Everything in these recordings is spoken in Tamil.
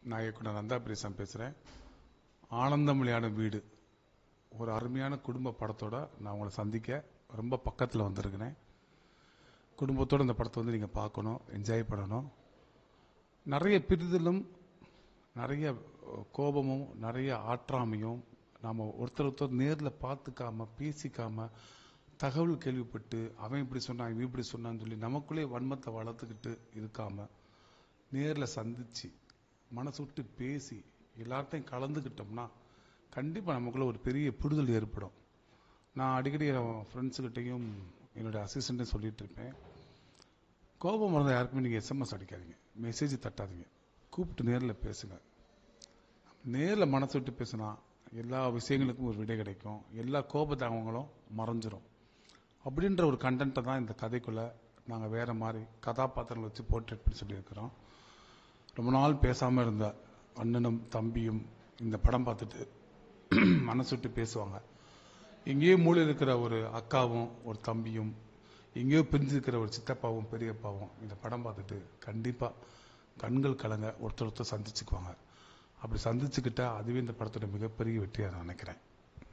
நான் இயக்குனர் நந்தா பிரேசம் பேசுகிறேன் ஆனந்தம் விளையாடும் வீடு ஒரு அருமையான குடும்ப படத்தோட நான் உங்களை சந்திக்க ரொம்ப பக்கத்தில் வந்திருக்கிறேன் குடும்பத்தோட இந்த படத்தை வந்து நீங்கள் பார்க்கணும் என்ஜாய் பண்ணணும் நிறைய பிரிதலும் நிறைய கோபமும் நிறைய ஆற்றாமையும் நாம் ஒருத்தர் ஒருத்தர் நேரில் பார்த்துக்காம பேசிக்காம தகவல் கேள்விப்பட்டு அவன் இப்படி சொன்னான் இவன் இப்படி சொன்னான்னு சொல்லி நமக்குள்ளே வன்மத்தை வளர்த்துக்கிட்டு இருக்காம நேரில் சந்திச்சு மனசு விட்டு பேசி எல்லார்ட்டையும் கலந்துக்கிட்டோம்னா கண்டிப்பாக நமக்குள்ள ஒரு பெரிய புரிதல் ஏற்படும் நான் அடிக்கடி என் ஃப்ரெண்ட்ஸுக்கிட்டையும் என்னுடைய அசிஸ்டண்ட்டையும் சொல்லிட்டு இருப்பேன் கோபம் இருந்தால் யாருக்குமே நீங்கள் எஸ்எம்எஸ் அடிக்காதீங்க மெசேஜ் தட்டாதீங்க கூப்பிட்டு நேரில் பேசுங்க நேரில் மனசு விட்டு பேசினா எல்லா விஷயங்களுக்கும் ஒரு விடை கிடைக்கும் எல்லா கோபத்தாங்கங்களும் மறைஞ்சிரும் அப்படின்ற ஒரு கண்டென்ட்டை தான் இந்த கதைக்குள்ள நாங்கள் வேற மாதிரி கதாபாத்திரங்கள் வச்சு போர்ட்ரேட் பண்ணி சொல்லியிருக்கிறோம் ரொம்ப நாள் பேசாமல் இருந்த அண்ணனும் தம்பியும் இந்த படம் பார்த்துட்டு மனசு விட்டு பேசுவாங்க எங்கேயோ மூலையில் இருக்கிற ஒரு அக்காவும் ஒரு தம்பியும் எங்கேயோ பிரிஞ்சிருக்கிற ஒரு சித்தப்பாவும் பெரியப்பாவும் இந்த படம் பார்த்துட்டு கண்டிப்பாக கண்கள் கலங்க ஒருத்தர் ஒருத்தர் சந்திச்சுக்குவாங்க அப்படி சந்திச்சுக்கிட்டா அதுவே இந்த படத்தோட மிகப்பெரிய வெற்றியாக நான் நினைக்கிறேன்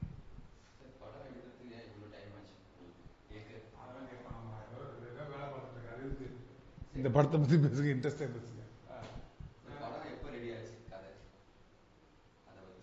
இந்த படத்தை பற்றி பேசுங்க இன்ட்ரெஸ்டாக பேசுங்க படம் எப்போ ரெடி ஆச்சு கதை அதை பத்தி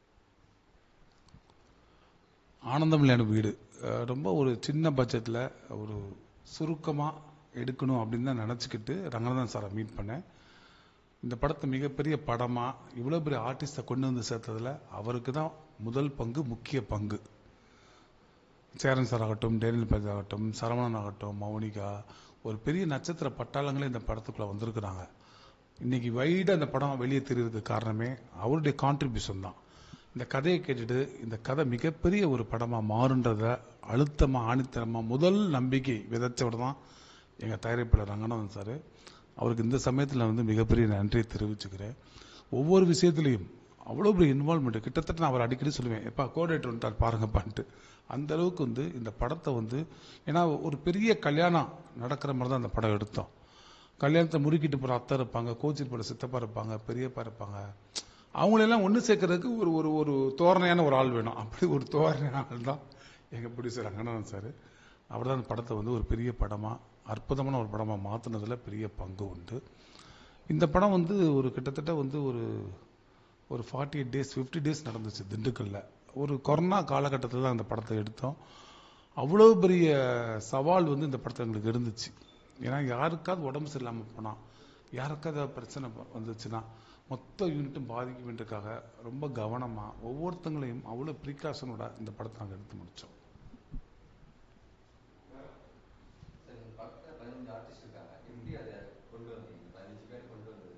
ஆனந்தம் விளையாடும் வீடு அஹ் ரொம்ப ஒரு சின்ன பட்ஜெட்டில் ஒரு சுருக்கமாக எடுக்கணும் அப்படின்னு தான் நினச்சிக்கிட்டு ரங்கநாதன் சாரை மீட் பண்ணேன் இந்த படத்தை மிகப்பெரிய படமாக இவ்வளோ பெரிய ஆர்டிஸ்ட்டை கொண்டு வந்து சேர்த்ததில் அவருக்கு தான் முதல் பங்கு முக்கிய பங்கு சேரன் சார் ஆகட்டும் டேனியல் பேஜ் ஆகட்டும் சரவணன் ஆகட்டும் மௌனிகா ஒரு பெரிய நட்சத்திர பட்டாளங்களே இந்த படத்துக்குள்ளே வந்திருக்கிறாங்க இன்னைக்கு வைடாக இந்த படம் வெளியே தெரியறதுக்கு காரணமே அவருடைய கான்ட்ரிபியூஷன் தான் இந்த கதையை கேட்டுட்டு இந்த கதை மிகப்பெரிய ஒரு படமாக மாறுன்றத அழுத்தமாக ஆணித்தரமாக முதல் நம்பிக்கை விதைச்சவர் தான் எங்கள் தயாரிப்பாளர் ரங்கநாதன் சார் அவருக்கு இந்த சமயத்தில் வந்து மிகப்பெரிய நன்றியை தெரிவிச்சுக்கிறேன் ஒவ்வொரு விஷயத்துலையும் அவ்வளோ பெரிய இன்வால்மெண்ட் கிட்டத்தட்ட நான் அவர் அடிக்கடி சொல்லுவேன் எப்பா கோடேட் வந்துட்டார் பாருங்கப்பான்ட்டு அந்த அளவுக்கு வந்து இந்த படத்தை வந்து ஏன்னா ஒரு பெரிய கல்யாணம் நடக்கிற மாதிரி தான் அந்த படம் எடுத்தோம் கல்யாணத்தை முறுக்கிட்டு போகிற அத்தை இருப்பாங்க கோச்சிட்டு போகிற சித்தப்பா இருப்பாங்க பெரியப்பா இருப்பாங்க அவங்களெல்லாம் ஒன்று சேர்க்கறதுக்கு ஒரு ஒரு ஒரு தோரணையான ஒரு ஆள் வேணும் அப்படி ஒரு தோரணையான ஆள் தான் எங்கள் ப்ரொடியூசர் ரங்கநாதன் சார் அவர் தான் அந்த படத்தை வந்து ஒரு பெரிய படமாக அற்புதமான ஒரு படமாக மாற்றினதுல பெரிய பங்கு உண்டு இந்த படம் வந்து ஒரு கிட்டத்தட்ட வந்து ஒரு ஒரு forty eight days fifty days நடந்துச்சு திண்டுக்கல்ல ஒரு கொரோனா காலகட்டத்தில் தான் அந்த படத்தை எடுத்தோம் அவ்வளோ பெரிய சவால் வந்து இந்த படத்தில் எங்களுக்கு இருந்துச்சு ஏன்னா யாருக்காவது உடம்பு சரியில்லாமல் போனால் யாருக்காவது ஏதாவது பிரச்சனை ப- வந்துச்சுன்னா மொத்த யூனிட்டும் பாதிக்குமென்றதுக்காக ரொம்ப கவனமாக ஒவ்வொருத்தங்களையும் அவ்வளோ ப்ரிகாஷனோட இந்த படத்தை நாங்கள் எடுத்து முடித்தோம் சார் இந்த படத்தில் பதினஞ்சு ஆர்டிஸ்ட் இருக்காங்க எப்படி அதை கொண்டு வந்தீங்க இந்த பதினஞ்சு பேர் கொண்டு வந்தது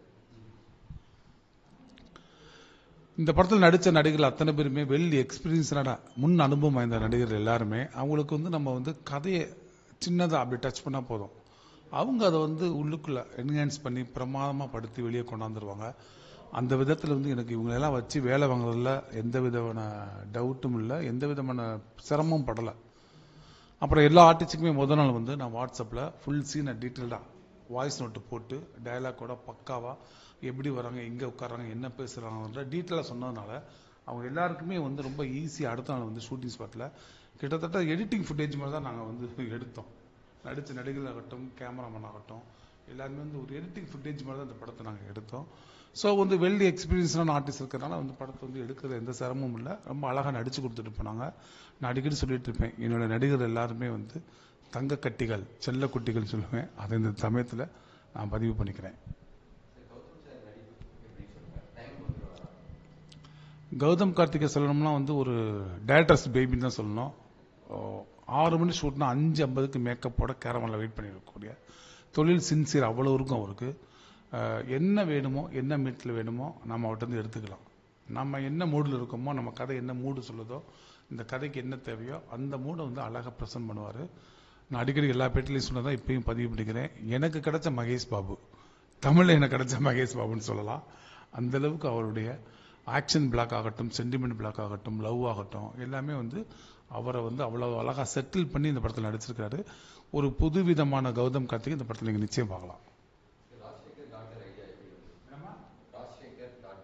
இந்த படத்தில் நடித்த நடிகர்கள் அத்தனை பேருமே வெல் எக்ஸ்பீரியன்ஸ்டான முன் அனுபவம் வாய்ந்த நடிகர்கள் எல்லாருமே அவங்களுக்கு வந்து நம்ம வந்து கதையை சின்னதாக அப்படி டச் பண்ணால் போதும் அவங்க அதை வந்து உள்ளுக்குள்ள என்ஹான்ஸ் பண்ணி பிரமாதமாக படுத்தி வெளியே கொண்டாந்துருவாங்க அந்த விதத்தில் வந்து எனக்கு இவங்களெல்லாம் வச்சு வேலை வாங்குறதுல எந்த விதமான டவுட்டும் இல்லை எந்த விதமான சிரமமும் படலை அப்புறம் எல்லா ஆர்டிஸ்ட்டுக்குமே முதல் நாள் வந்து நான் வாட்ஸ்அப்பில் ஃபுல் சீனை டீட்டெயில்டாக வாய்ஸ் நோட்டு போட்டு டயலாக்கோட பக்காவாக எப்படி வராங்க எங்கே உட்காராங்க என்ன பேசுகிறாங்கன்ற டீட்டெயிலாக சொன்னதுனால அவங்க எல்லாருக்குமே வந்து ரொம்ப ஈஸியாக அடுத்த நாள் வந்து ஷூட்டிங் ஸ்பாட்டில் கிட்டத்தட்ட எடிட்டிங் ஃபுட்டேஜ் மாதிரி தான் நாங்கள் வந்து எடுத்தோம் நடித்த நடிகர்கள் ஆகட்டும் கேமராமேன் ஆகட்டும் எல்லாருமே வந்து ஒரு எடிட்டிங் ஃபுட்டேஜ் மாதிரி தான் இந்த படத்தை நாங்கள் எடுத்தோம் ஸோ வந்து வெல் எக்ஸ்பீரியன்ஸான ஆர்டிஸ்ட் இருக்கிறனால வந்து படத்தை வந்து எடுக்கிறது எந்த சிரமமும் இல்லை ரொம்ப அழகாக நடிச்சு கொடுத்துட்டு போனாங்க நான் அடிக்கடி சொல்லிட்டு இருப்பேன் என்னோட நடிகர் எல்லாருமே வந்து தங்க கட்டிகள் செல்ல குட்டிகள் சொல்லுவேன் அதை இந்த சமயத்தில் நான் பதிவு பண்ணிக்கிறேன் சார் கௌதம் சார் நடிப்பு எப்படி சொல்லுங்க டைம் கொடுத்துருவாரா கௌதம் கார்த்திகை சொல்லணும்னா வந்து ஒரு டேரக்டர்ஸ் பேபின்னு தான் சொல்லணும் ஓ, ஆறு மணி ஷூட்னா அஞ்சு ஐம்பதுக்கு மேக்கப்போட கேரமனில் வெயிட் பண்ணிருக்கக்கூடிய தொழில் சின்சியர் அவ்வளோ இருக்கும் அவருக்கு அஹ், என்ன வேணுமோ என்ன மீட்டில் வேணுமோ நம்ம அவர்கிட்ட இருந்து எடுத்துக்கலாம் நம்ம என்ன மூடில் இருக்கோமோ நம்ம கதை என்ன மூடு சொல்லுதோ இந்த கதைக்கு என்ன தேவையோ அந்த மூடை வந்து அழகாக ப்ரெசென்ட் பண்ணுவார் நான் அடிக்கடி எல்லா பேட்டிலையும் சொன்னதான் இப்பயும் பதிவு பண்ணிக்கிறேன் எனக்கு கிடைச்ச மகேஷ் பாபு தமிழில் எனக்கு கிடைச்ச மகேஷ் பாபுன்னு சொல்லலாம் அந்த அளவுக்கு அவருடைய ஆக்ஷன் பிளாக் ஆகட்டும் சென்டிமெண்ட் பிளாக் ஆகட்டும் லவ் ஆகட்டும் எல்லாமே வந்து அவரை வந்து அவ்வளோ அழகாக செட்டில் பண்ணி இந்த படத்தில் நடிச்சிருக்காரு ஒரு புது விதமான கௌதம் கார்த்திக் இந்த படத்தில் நீங்கள் நிச்சயம் பார்க்கலாம் ராஜசேகர் டாக்டர் ஐடியா எப்படி வந்தது ராஜசேகர் டாக்டர்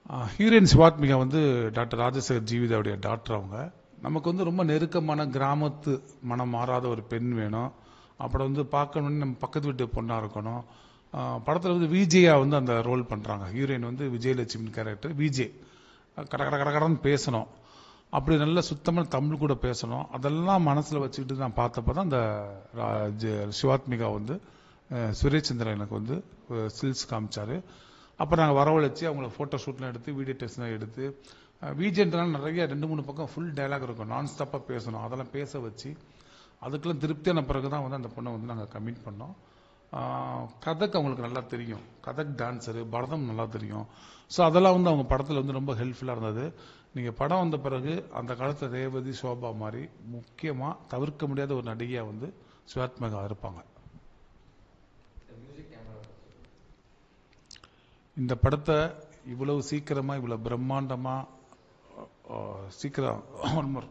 ஹீரோயின் சிவாத்மிகா வந்து டாக்டர் ராஜசேகர் ஜீவிதாவுடைய டாக்டர் அவங்க நமக்கு வந்து ரொம்ப நெருக்கமான கிராமத்து மனம் மாறாத ஒரு பெண் வேணும் அப்புறம் வந்து பார்க்கணும்னு நம்ம பக்கத்து வீட்டு பொண்ணாக இருக்கணும் படத்தில் வந்து விஜயா வந்து அந்த ரோல் பண்ணுறாங்க ஹீரோயின் வந்து விஜயலட்சுமி கேரக்டர் விஜய் கட கட கட கடன்னு பேசணும் அப்படி நல்ல சுத்தமான தமிழ் கூட பேசணும் அதெல்லாம் மனசில் வச்சுக்கிட்டு நான் பார்த்தப்ப தான் அந்த ரா- ஜெ- சிவாத்மிகா வந்து அஹ், சுரேஷ் சந்திரன் எனக்கு வந்து ஸ்டில்ஸ் காமிச்சாரு அப்போ நாங்கள் வரவழைச்சு அவங்கள ஃபோட்டோ ஷூட்லாம் எடுத்து வீடியோ டெஸ்ட்லாம் எடுத்து விஜயன்றனால நிறைய ரெண்டு மூணு பக்கம் ஃபுல் டயலாக் இருக்கும் நான் ஸ்டாப்பாக பேசணும் அதெல்லாம் பேச வச்சு அதுக்கெல்லாம் திருப்தியான பிறகு தான் வந்து அந்த பொண்ணை வந்து நாங்கள் கமிட் பண்ணோம் ஆஹ் கதக் அவங்களுக்கு நல்லா தெரியும் கதக் டான்ஸரு பரதம் நல்லா தெரியும் ஸோ அதெல்லாம் வந்து அவங்க படத்தில் வந்து ரொம்ப ஹெல்ப்ஃபுல்லாக இருந்தது நீங்கள் படம் வந்த பிறகு அந்த காலத்தில் ரேவதி சோபா மாதிரி முக்கியமாக தவிர்க்க முடியாத ஒரு நடிகையாக வந்து சிவாத்மகா இருப்பாங்க மியூசிக் கேமரா இந்த படத்தை இவ்வளவு சீக்கிரமா இவ்வளவு பிரம்மாண்டமா அஹ், சீக்கிரம் one more.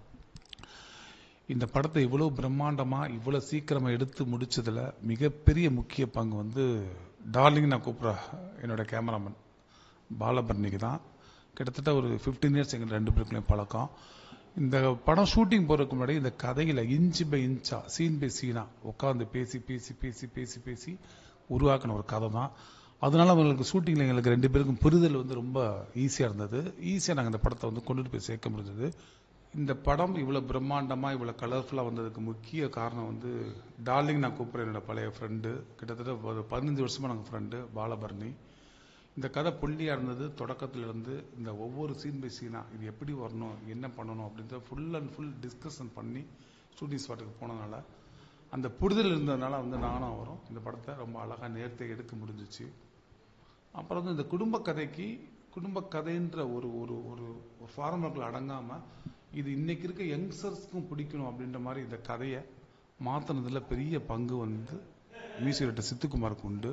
இந்த படத்தை இவ்வளவு பிரம்மாண்டமா இவ்வளவு சீக்கிரமா எடுத்து முடிச்சதுல மிகப்பெரிய முக்கிய பங்கு வந்து டார்லிங் நான் கூப்பிட்ற என்னோட கேமராமேன் பாலபர்ணிக்கு தான் கிட்டத்தட்ட ஒரு 15 இயர்ஸ் எங்கள் ரெண்டு பேருக்குள்ளேயும் பழக்கம் இந்த படம் ஷூட்டிங் போறதுக்கு முன்னாடி இந்த கதையில இன்ச்சு பை இன்ச்சா சீன் பை சீனா உட்காந்து பேசி பேசி பேசி பேசி பேசி உருவாக்கின ஒரு கதை தான் அதனால அவங்களுக்கு ஷூட்டிங்ல எங்களுக்கு ரெண்டு பேருக்கும் புரிதல் வந்து ரொம்ப ஈஸியா இருந்தது ஈஸியா நாங்கள் இந்த படத்தை வந்து கொண்டுட்டு போய் சேர்க்க முடிஞ்சது இந்த படம் இவ்வளவு பிரம்மாண்டமா இவ்வளவு கலர்ஃபுல்லா வந்ததுக்கு முக்கிய காரணம் வந்து டார்லிங் நான் கூப்பிடுறேன் என்னோட பழைய ஃப்ரெண்டு கிட்டத்தட்ட ஒரு பதினஞ்சு வருஷமா நாங்கள் ஃப்ரெண்டு பாலபரணி இந்த கதை புள்ளியா இருந்தது தொடக்கத்துல இருந்து இந்த ஒவ்வொரு சீன் பை சீனா இது எப்படி வரணும் என்ன பண்ணணும் அப்படின்றத ஃபுல் அண்ட் ஃபுல் டிஸ்கஷன் பண்ணி ஷூட்டிங் ஸ்பாட்டுக்கு போனதுனால அந்த புரிதல் இருந்ததுனால வந்து நானும் அவரும் இந்த படத்தை ரொம்ப அழகா நேர்த்தை எடுக்க முடிஞ்சிச்சு அப்புறம் வந்து இந்த குடும்ப கதைக்கு குடும்ப கதைன்ற ஒரு ஒரு ஒரு ஃபார்முலாக்கள் அடங்காம இது இன்னைக்கு இருக்க யங்ஸ்டர்ஸ்க்கும் பிடிக்கணும் அப்படின்ற மாதிரி இந்த கதையை மாத்தினதுல பெரிய பங்கு வந்து மியூசிக் டைரக்டர் சித்துக்குமாருக்கு உண்டு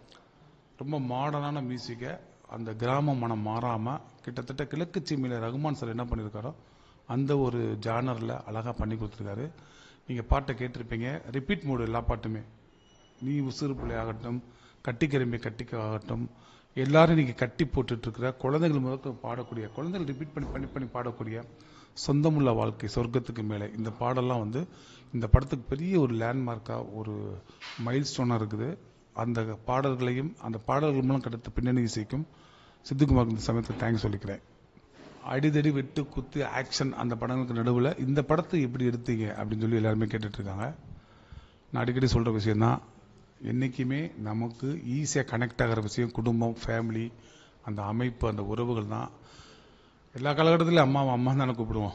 ரொம்ப மாடர்னான மியூசிக்கை அந்த கிராம மனம் மாறாம கிட்டத்தட்ட கிழக்கு சீமையில ரகுமான் சார் என்ன பண்ணியிருக்காரோ அந்த ஒரு ஜானர்ல அழகா பண்ணி கொடுத்துருக்காரு நீங்க பாட்டை கேட்டிருப்பீங்க ரிப்பீட் மோடு எல்லா பாட்டுமே நீ உசுறு பிள்ளை ஆகட்டும் கட்டிக்கரும்பை கட்டிக்க ஆகட்டும் எல்லாரும் நீங்க கட்டி போட்டுட்டு இருக்கிற குழந்தைகள் முதல்ல பாடக்கூடிய குழந்தைகள் ரிப்பீட் பண்ணி பண்ணி பண்ணி பாடக்கூடிய சொந்தமுள்ள வாழ்க்கை சொர்க்கத்துக்கு மேலே இந்த பாடல்லாம் வந்து இந்த படத்துக்கு பெரிய ஒரு லேண்ட்மார்க்கா ஒரு மைல் ஸ்டோனா இருக்குது அந்த பாடல்களையும் அந்த பாடல்கள் மூலம் கிடைத்த பின்னணி இசைக்கும் சித்துக்குமாருக்கு இந்த சமயத்தில் தேங்க்ஸ் சொல்லிக்கிறேன் அடிதடி வெட்டு குத்து ஆக்ஷன் அந்த படங்களுக்கு நடுவில் இந்த படத்தை எப்படி எடுத்தீங்க அப்படின்னு சொல்லி எல்லாருமே கேட்டுட்டு இருக்காங்க நான் அடிக்கடி சொல்ற விஷயம் தான் என்னைக்குமே நமக்கு ஈஸியாக கனெக்ட் ஆகிற விஷயம் குடும்பம் ஃபேமிலி அந்த அமைப்பு அந்த உறவுகள் தான் எல்லா காலகட்டத்திலும் அம்மாவை அம்மா தானே கூப்பிடுவோம்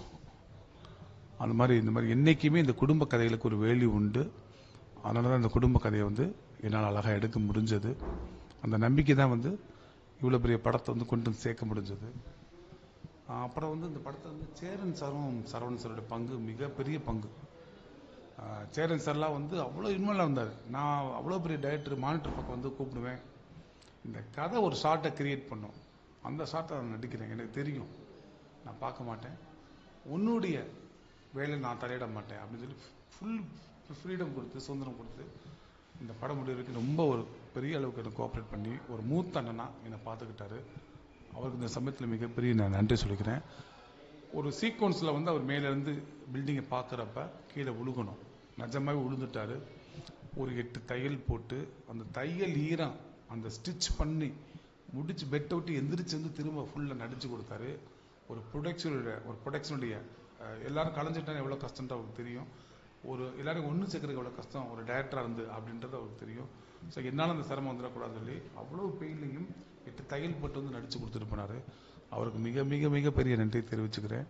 அந்த மாதிரி இந்த மாதிரி என்னைக்குமே இந்த குடும்ப கதைகளுக்கு ஒரு வேல்யூ உண்டு அதனால தான் இந்த குடும்ப கதையை வந்து என்னால் அழகாக எடுக்க முடிஞ்சது அந்த நம்பிக்கை தான் வந்து இவ்வளோ பெரிய படத்தை வந்து கொண்டு வந்து சேர்க்க முடிஞ்சது ஆஹ் அப்புறம் வந்து இந்த படத்தை வந்து சேரன் சாரும் சரவணன் சாரோட பங்கு மிகப்பெரிய பங்கு ஆஹ் சேரன் சார்லாம் வந்து அவ்வளோ இன்வால்வ் இருந்தார் நான் அவ்வளோ பெரிய டைரக்டர் மானிட்டர் பக்கம் வந்து கூப்பிடுவேன் இந்த கதை ஒரு ஷார்ட்டை கிரியேட் பண்ணும் அந்த ஷார்ட்டை நான் நடிக்கிறேன் எனக்கு தெரியும் நான் பார்க்க மாட்டேன் உன்னுடைய வேலை நான் தலையிட மாட்டேன் அப்படின்னு சொல்லி ஃபுல் ஃப்ரீடம் கொடுத்து சுதந்திரம் கொடுத்து இந்த படம் முடிவு வரைக்கும் ரொம்ப ஒரு பெரிய அளவுக்கு எனக்கு கோஆப்ரேட் பண்ணி ஒரு மூத்த அண்ணனா என்னை பார்த்துக்கிட்டாரு அவருக்கு இந்த சமயத்தில் மிகப்பெரிய நான் நன்றி சொல்லிக்கிறேன் ஒரு சீக்வன்ஸில் வந்து அவர் மேலேருந்து பில்டிங்கை பார்க்குறப்ப கீழே விழுகணும் நிஜமாவே விழுந்துட்டாரு ஒரு எட்டு தையல் போட்டு அந்த தையல் ஈரம் அந்த ஸ்டிச் பண்ணி முடிச்சு பெட்டை விட்டு எந்திரிச்சு வந்து திரும்ப ஃபுல்லாக நடிச்சு கொடுத்தாரு ஒரு ப்ரொடக்ஷனுடைய ஒரு ப்ரொடக்ஷனுடைய எல்லாரும் கலைஞ்சிட்டா எவ்வளோ கஷ்டம்ட்டு அவருக்கு தெரியும் ஒரு எல்லாரும் ஒன்று சேர்க்கறதுக்கு எவ்வளோ கஷ்டம் ஒரு டைரக்டராக இருந்து அப்படின்றது அவருக்கு தெரியும் ஸோ என்னால் அந்த சிரமம் வந்துடக்கூடாதுன்னு சொல்லி அவ்வளோ பெயின்லையும் எட்டு தையல் போட்டு வந்து நடிச்சு கொடுத்துட்டு போனாரு அவருக்கு மிக மிக மிக பெரிய நன்றி தெரிவிச்சுக்கிறேன்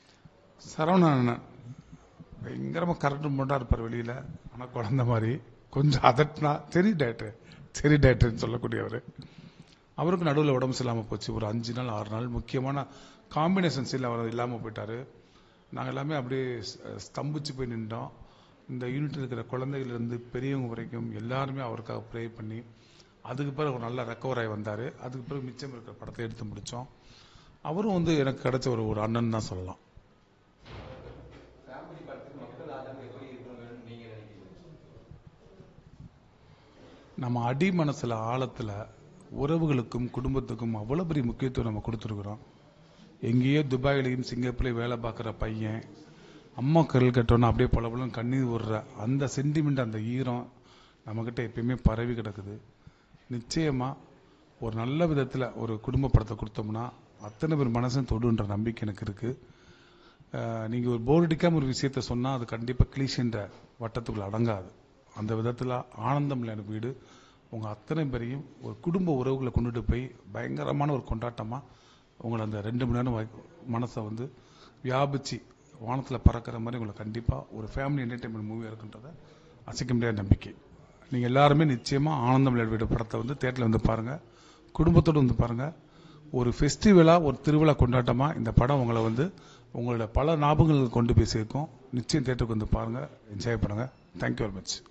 சரவணன் அண்ணன் பயங்கரமா கரண்ட் மட்டும் இருப்பார் வெளியில ஆனா குழந்தை மாதிரி கொஞ்சம் அதட்டினா சரி டேரக்டர் சரி டேரக்டர்னு சொல்லக்கூடியவர் அவருக்கு நடுவில் உடம்பு சரியில்லாம போச்சு ஒரு அஞ்சு நாள் ஆறு நாள் முக்கியமான காம்பினேஷன் சீல் அவர் இல்லாம போயிட்டாரு நாங்க எல்லாமே அப்படியே ஸ்த- ஸ்தம்பிச்சு போய் நின்றோம் இந்த யூனிட்ல இருக்கிற குழந்தைகள் இருந்து பெரியவங்க வரைக்கும் எல்லாருமே அவருக்காக ப்ரே பண்ணி அதுக்கு பிறகு ஒரு நல்ல ரெக்கவர் ஆகி வந்தாரு அதுக்கு பிறகு மிச்சம் இருக்கிற படத்தை எடுத்து முடிச்சோம் அவரும் வந்து எனக்கு கிடைச்ச ஒரு ஒரு அண்ணன் தான் சொல்லலாம் ஃபேமிலி படத்துக்கு மக்கள் ஆதரவு எப்படி இருக்கணும்னு நீங்க நினைக்கிறீங்க நம்ம அடி மனசுல ஆழத்துல உறவுகளுக்கும் குடும்பத்துக்கும் அவ்வளோ பெரிய முக்கியத்துவம் நம்ம கொடுத்துருக்குறோம் எங்கேயோ துபாயிலையும் சிங்கப்பூர்லையும் வேலை பார்க்குற பையன் அம்மா கரல் கட்டோன்னா அப்படியே பல பலன்னு கண்ணீர் விடுற அந்த சென்டிமெண்ட் அந்த ஈரம் நம்மக்கிட்ட எப்பயுமே பரவி கிடக்குது நிச்சயமாக ஒரு நல்ல விதத்தில் ஒரு குடும்ப படத்தை கொடுத்தோம்னா அத்தனை பேர் மனசும் தொடுன்ற நம்பிக்கை எனக்கு இருக்குது நீங்கள் ஒரு போர் அடிக்காம ஒரு விஷயத்த சொன்னால் அது கண்டிப்பாக கிளீஷன்ற வட்டத்துக்குள்ள அடங்காது அந்த விதத்தில் ஆனந்தம் எனக்கு வீடு உங்கள் அத்தனை பேரையும் ஒரு குடும்ப உறவுகளை கொண்டுட்டு போய் பயங்கரமான ஒரு கொண்டாட்டமாக உங்களை அந்த ரெண்டு மணி நேரம் வாய்- மனசை வந்து வியாபிச்சு வானத்தில் பறக்கிற மாதிரி உங்களை கண்டிப்பாக ஒரு ஃபேமிலி என்டர்டைன்மெண்ட் மூவியாக இருக்குன்றத அசைக்க முடியாத நம்பிக்கை நீங்கள் எல்லாருமே நிச்சயமாக ஆனந்தம் விளையாடு வீடு படத்தை வந்து தேட்டரில் வந்து பாருங்கள் குடும்பத்தோடு வந்து பாருங்கள் ஒரு ஃபெஸ்டிவலாக ஒரு திருவிழா கொண்டாட்டமாக இந்த படம் உங்களை வந்து உங்களோட பல ஞாபகங்களுக்கு கொண்டு போய் சேர்க்கும் நிச்சயம் தேட்டருக்கு வந்து பாருங்கள் என்ஜாய் பண்ணுங்கள் தேங்க்யூ வெரி மச்